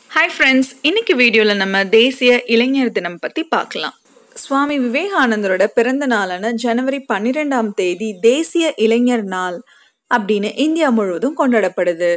hi friends இன்னைக்கு வீடியோவில் நம்ம தேசிய இளைஞர் தினம் பற்றி பார்க்கலாம் சுவாமி விவேகானந்தரோட பிறந்த நாளான ஜனவரி பன்னிரெண்டாம் தேதி தேசிய இளைஞர் நாள் அப்படின்னு இந்தியா முழுவதும் கொண்டாடப்படுது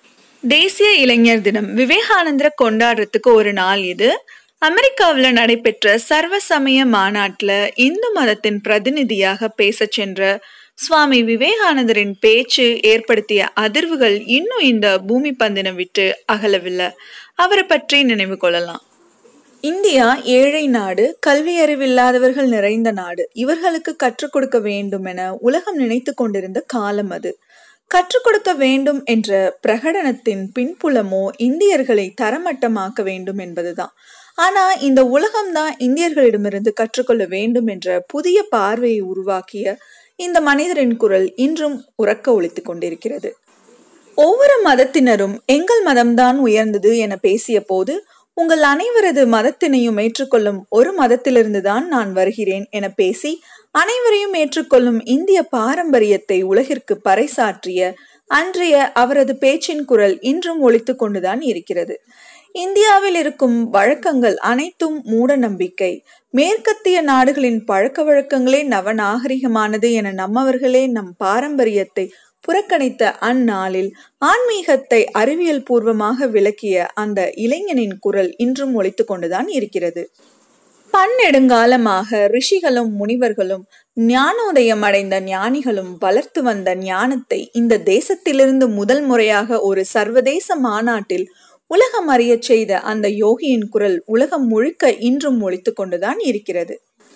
தேசிய இளைஞர் தினம் விவேகானந்தரை கொண்டாடுறதுக்கு ஒரு நாள் இது அமெரிக்காவில் நடைபெற்ற சர்வ சமய மாநாட்டில் இந்து மதத்தின் பிரதிநிதியாக பேச சென்ற சுவாமி விவேகானந்தரின் பேச்சு ஏற்படுத்திய அதிர்வுகள் இன்னும் இந்த பூமி பந்தினை விட்டு அகலவில்லை அவரை பற்றி நினைவு கொள்ளலாம் இந்தியா ஏழை நாடு கல்வி அறிவில்லாதவர்கள் நிறைந்த நாடு இவர்களுக்கு கற்றுக் கொடுக்க வேண்டும் என உலகம் நினைத்து கொண்டிருந்த காலம் அது கற்றுக் கொடுக்க வேண்டும் என்ற பிரகடனத்தின் பின்புலமோ இந்தியர்களை தரமட்டமாக்க வேண்டும் என்பதுதான் ஆனா இந்த உலகம்தான் இந்தியர்களிடமிருந்து கற்றுக்கொள்ள வேண்டும் என்ற புதிய பார்வையை உருவாக்கிய இந்த மனிதரின் குரல் இன்றும் உறக்க ஒழித்துக் கொண்டிருக்கிறது ஒவ்வொரு மதத்தினரும் எங்கள் மதம்தான் உயர்ந்தது என பேசிய போது உங்கள் அனைவரது மதத்தினையும் ஏற்றுக்கொள்ளும் ஒரு மதத்திலிருந்து தான் நான் வருகிறேன் என பேசி அனைவரையும் ஏற்றுக்கொள்ளும் இந்திய பாரம்பரியத்தை உலகிற்கு பறைசாற்றிய அன்றைய அவரது பேச்சின் குரல் இன்றும் ஒழித்து கொண்டுதான் இருக்கிறது இந்தியாவில் இருக்கும் வழக்கங்கள் அனைத்தும் மூட நம்பிக்கை மேற்கத்திய நாடுகளின் பழக்க வழக்கங்களே நவநாகரிகமானது என நம்மவர்களே நம் பாரம்பரியத்தை புறக்கணித்த அந்நாளில் ஆன்மீகத்தை அறிவியல் பூர்வமாக விளக்கிய அந்த இளைஞனின் குரல் இன்றும் ஒழித்து கொண்டுதான் இருக்கிறது பன்னெடுங்காலமாக ரிஷிகளும் முனிவர்களும் ஞானோதயம் அடைந்த ஞானிகளும் வளர்த்து வந்த ஞானத்தை இந்த தேசத்திலிருந்து முதல் முறையாக ஒரு சர்வதேச மாநாட்டில் உலகம் அறிய செய்த அந்த யோகியின் குரல் உலகம் முழுக்க இன்றும் ஒழித்து கொண்டுதான் இருக்கிறது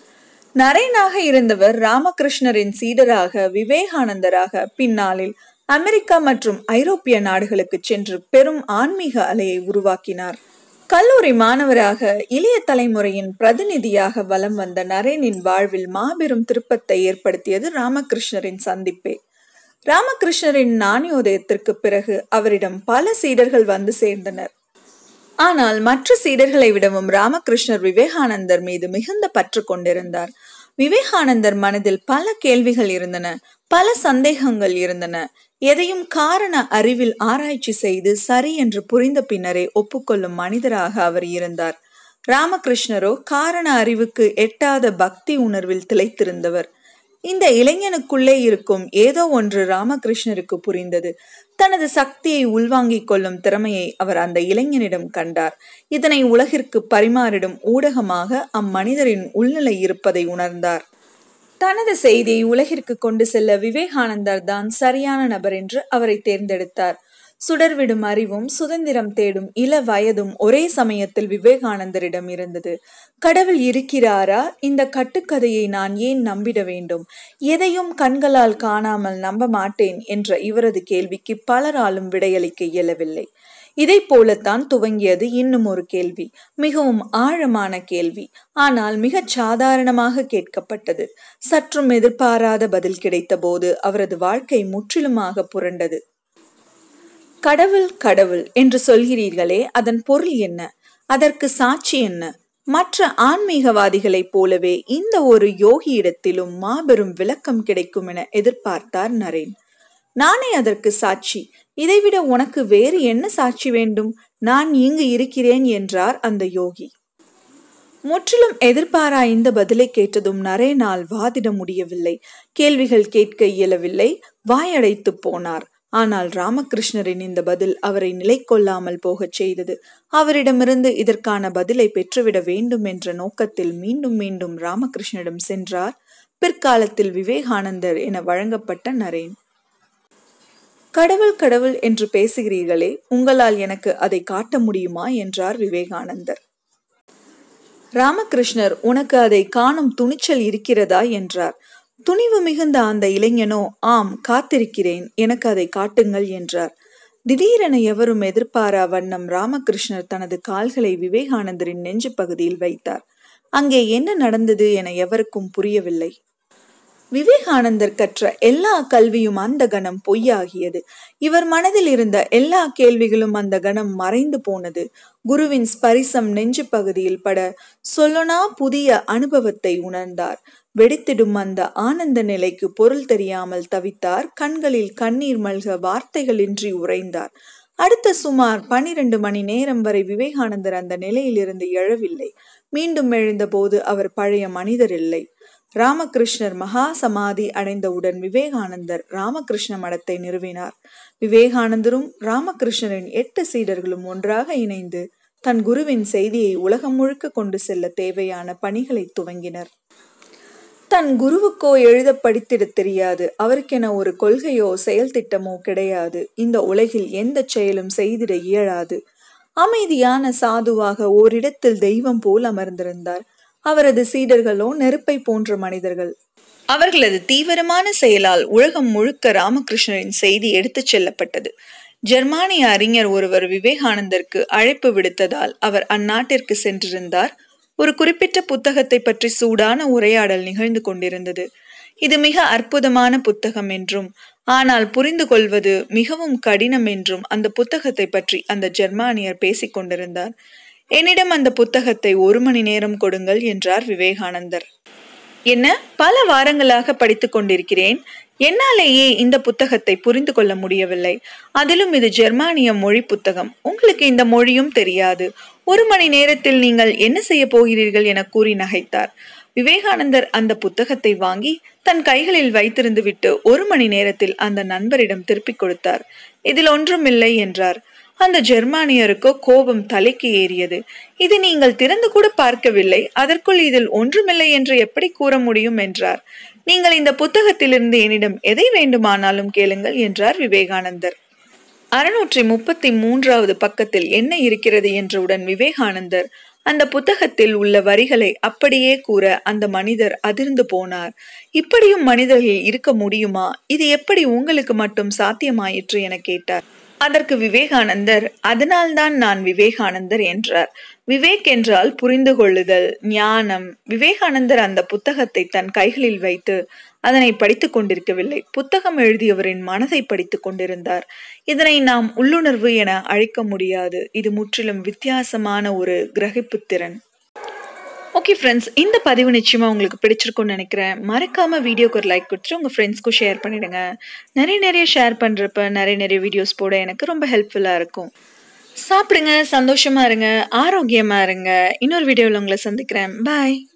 நரேனாக இருந்தவர் ராமகிருஷ்ணரின் சீடராக விவேகானந்தராக பின்னாளில் அமெரிக்கா மற்றும் ஐரோப்பிய நாடுகளுக்கு சென்று பெரும் ஆன்மீக அலையை உருவாக்கினார் கல்லூரி மாணவராக இளைய தலைமுறையின் பிரதிநிதியாக வலம் வந்த நரேனின் வாழ்வில் மாபெரும் திருப்பத்தை ஏற்படுத்தியது ராமகிருஷ்ணரின் சந்திப்பே ராமகிருஷ்ணரின் நாணயோதயத்திற்கு பிறகு அவரிடம் பல சீடர்கள் வந்து சேர்ந்தனர் ஆனால் மற்ற சீடர்களை விடவும் ராமகிருஷ்ணர் விவேகானந்தர் மீது மிகுந்த பற்று கொண்டிருந்தார் விவேகானந்தர் மனதில் பல கேள்விகள் இருந்தன பல சந்தேகங்கள் இருந்தன எதையும் காரண அறிவில் ஆராய்ச்சி செய்து சரி என்று புரிந்த பின்னரே ஒப்புக்கொள்ளும் மனிதராக அவர் இருந்தார் ராமகிருஷ்ணரோ காரண அறிவுக்கு எட்டாத பக்தி உணர்வில் திளைத்திருந்தவர் இந்த இளைஞனுக்குள்ளே இருக்கும் ஏதோ ஒன்று ராமகிருஷ்ணருக்கு புரிந்தது தனது சக்தியை உள்வாங்கிக் கொள்ளும் திறமையை அவர் அந்த இளைஞனிடம் கண்டார் இதனை உலகிற்கு பரிமாறிடும் ஊடகமாக அம்மனிதரின் உள்நிலை இருப்பதை உணர்ந்தார் தனது செய்தியை உலகிற்கு கொண்டு செல்ல விவேகானந்தர் தான் சரியான நபர் என்று அவரை தேர்ந்தெடுத்தார் சுடர்விடும் அறிவும் சுதந்திரம் தேடும் இள வயதும் ஒரே சமயத்தில் விவேகானந்தரிடம் இருந்தது கடவுள் இருக்கிறாரா இந்த கட்டுக்கதையை நான் ஏன் நம்பிட வேண்டும் எதையும் கண்களால் காணாமல் நம்ப மாட்டேன் என்ற இவரது கேள்விக்கு பலராலும் விடையளிக்க இயலவில்லை இதை போலத்தான் துவங்கியது இன்னும் ஒரு கேள்வி மிகவும் ஆழமான கேள்வி ஆனால் மிகச் சாதாரணமாக கேட்கப்பட்டது சற்றும் எதிர்பாராத பதில் கிடைத்த போது அவரது வாழ்க்கை முற்றிலுமாக புரண்டது கடவுள் கடவுள் என்று சொல்கிறீர்களே அதன் பொருள் என்ன அதற்கு சாட்சி என்ன மற்ற ஆன்மீகவாதிகளைப் போலவே இந்த ஒரு யோகியிடத்திலும் மாபெரும் விளக்கம் கிடைக்கும் என எதிர்பார்த்தார் நரேன் நானே அதற்கு சாட்சி இதைவிட உனக்கு வேறு என்ன சாட்சி வேண்டும் நான் இங்கு இருக்கிறேன் என்றார் அந்த யோகி முற்றிலும் எதிர்பாரா இந்த பதிலை கேட்டதும் நரேனால் வாதிட முடியவில்லை கேள்விகள் கேட்க இயலவில்லை வாயடைத்து போனார் ஆனால் ராமகிருஷ்ணரின் இந்த பதில் அவரை நிலை கொள்ளாமல் போகச் செய்தது அவரிடமிருந்து இதற்கான பதிலை பெற்றுவிட வேண்டும் என்ற நோக்கத்தில் மீண்டும் மீண்டும் ராமகிருஷ்ணரிடம் சென்றார் பிற்காலத்தில் விவேகானந்தர் என வழங்கப்பட்ட நரேன் கடவுள் கடவுள் என்று பேசுகிறீர்களே உங்களால் எனக்கு அதை காட்ட முடியுமா என்றார் விவேகானந்தர் ராமகிருஷ்ணர் உனக்கு அதை காணும் துணிச்சல் இருக்கிறதா என்றார் துணிவு மிகுந்த அந்த இளைஞனோ ஆம் காத்திருக்கிறேன் எனக்கு அதை காட்டுங்கள் என்றார் திடீரென எவரும் எதிர்பாரா வண்ணம் ராமகிருஷ்ணர் தனது கால்களை விவேகானந்தரின் நெஞ்சு பகுதியில் வைத்தார் அங்கே என்ன நடந்தது என எவருக்கும் புரியவில்லை விவேகானந்தர் கற்ற எல்லா கல்வியும் அந்த கணம் பொய்யாகியது இவர் மனதில் இருந்த எல்லா கேள்விகளும் அந்த கணம் மறைந்து போனது குருவின் ஸ்பரிசம் நெஞ்சு பகுதியில் பட சொல்லனா புதிய அனுபவத்தை உணர்ந்தார் வெடித்திடும் அந்த ஆனந்த நிலைக்கு பொருள் தெரியாமல் தவித்தார் கண்களில் கண்ணீர் மல்க வார்த்தைகளின்றி உறைந்தார் அடுத்த சுமார் பனிரெண்டு மணி நேரம் வரை விவேகானந்தர் அந்த நிலையிலிருந்து எழவில்லை மீண்டும் எழுந்தபோது அவர் பழைய மனிதர் இல்லை ராமகிருஷ்ணர் மகா சமாதி அடைந்தவுடன் விவேகானந்தர் ராமகிருஷ்ண மடத்தை நிறுவினார் விவேகானந்தரும் ராமகிருஷ்ணரின் எட்டு சீடர்களும் ஒன்றாக இணைந்து தன் குருவின் செய்தியை உலகம் முழுக்க கொண்டு செல்ல தேவையான பணிகளை துவங்கினர் தன் குருவுக்கோ எழுத படித்திட தெரியாது அவருக்கென ஒரு கொள்கையோ செயல் திட்டமோ கிடையாது இந்த உலகில் எந்த செயலும் செய்திட இயலாது அமைதியான சாதுவாக ஓரிடத்தில் தெய்வம் போல் அமர்ந்திருந்தார் அவரது சீடர்களோ நெருப்பை போன்ற மனிதர்கள் அவர்களது தீவிரமான செயலால் உலகம் முழுக்க ராமகிருஷ்ணரின் செய்தி எடுத்துச் செல்லப்பட்டது ஜெர்மானிய அறிஞர் ஒருவர் விவேகானந்தருக்கு அழைப்பு விடுத்ததால் அவர் அந்நாட்டிற்கு சென்றிருந்தார் ஒரு குறிப்பிட்ட புத்தகத்தை பற்றி சூடான உரையாடல் நிகழ்ந்து கொண்டிருந்தது இது மிக அற்புதமான புத்தகம் என்றும் ஆனால் புரிந்து கொள்வது மிகவும் கடினம் என்றும் அந்த புத்தகத்தை பற்றி அந்த ஜெர்மானியர் பேசிக் கொண்டிருந்தார் என்னிடம் அந்த புத்தகத்தை ஒரு மணி நேரம் கொடுங்கள் என்றார் விவேகானந்தர் என்ன பல வாரங்களாக படித்துக் கொண்டிருக்கிறேன் என்னாலேயே இந்த புத்தகத்தை புரிந்து கொள்ள முடியவில்லை அதிலும் இது ஜெர்மானிய மொழி புத்தகம் உங்களுக்கு இந்த மொழியும் தெரியாது ஒரு மணி நேரத்தில் நீங்கள் என்ன செய்ய போகிறீர்கள் என கூறி நகைத்தார் விவேகானந்தர் அந்த புத்தகத்தை வாங்கி தன் கைகளில் வைத்திருந்து விட்டு ஒரு மணி நேரத்தில் அந்த நண்பரிடம் திருப்பிக் கொடுத்தார் இதில் ஒன்றுமில்லை என்றார் அந்த ஜெர்மானியருக்கோ கோபம் தலைக்கு ஏறியது இது நீங்கள் திறந்து கூட பார்க்கவில்லை அதற்குள் இதில் ஒன்றுமில்லை என்று எப்படி கூற முடியும் என்றார் நீங்கள் இந்த புத்தகத்திலிருந்து என்னிடம் எதை வேண்டுமானாலும் கேளுங்கள் என்றார் விவேகானந்தர் அறுநூற்றி முப்பத்தி மூன்றாவது பக்கத்தில் என்ன இருக்கிறது என்றவுடன் விவேகானந்தர் அந்த புத்தகத்தில் உள்ள வரிகளை அப்படியே கூற அந்த மனிதர் அதிர்ந்து போனார் இப்படியும் மனிதர்கள் இருக்க முடியுமா இது எப்படி உங்களுக்கு மட்டும் சாத்தியமாயிற்று என கேட்டார் அதற்கு விவேகானந்தர் அதனால்தான் நான் விவேகானந்தர் என்றார் விவேக் என்றால் புரிந்து கொள்ளுதல் ஞானம் விவேகானந்தர் அந்த புத்தகத்தை தன் கைகளில் வைத்து அதனை படித்துக் கொண்டிருக்கவில்லை புத்தகம் எழுதியவரின் மனதை படித்துக் கொண்டிருந்தார் இதனை நாம் உள்ளுணர்வு என அழைக்க முடியாது இது முற்றிலும் வித்தியாசமான ஒரு கிரகிப்பு திறன் ஓகே ஃப்ரெண்ட்ஸ் இந்த பதிவு நிச்சயமா உங்களுக்கு பிடிச்சிருக்கும்னு நினைக்கிறேன் மறக்காம வீடியோக்கு ஒரு லைக் கொடுத்துட்டு உங்க ஃப்ரெண்ட்ஸ்க்கும் ஷேர் பண்ணிடுங்க நிறைய நிறைய ஷேர் பண்றப்ப நிறைய நிறைய வீடியோஸ் போட எனக்கு ரொம்ப ஹெல்ப்ஃபுல்லா இருக்கும் சாப்பிடுங்க சந்தோஷமா இருங்க ஆரோக்கியமா இருங்க இன்னொரு வீடியோவில் உங்களை சந்திக்கிறேன் பாய்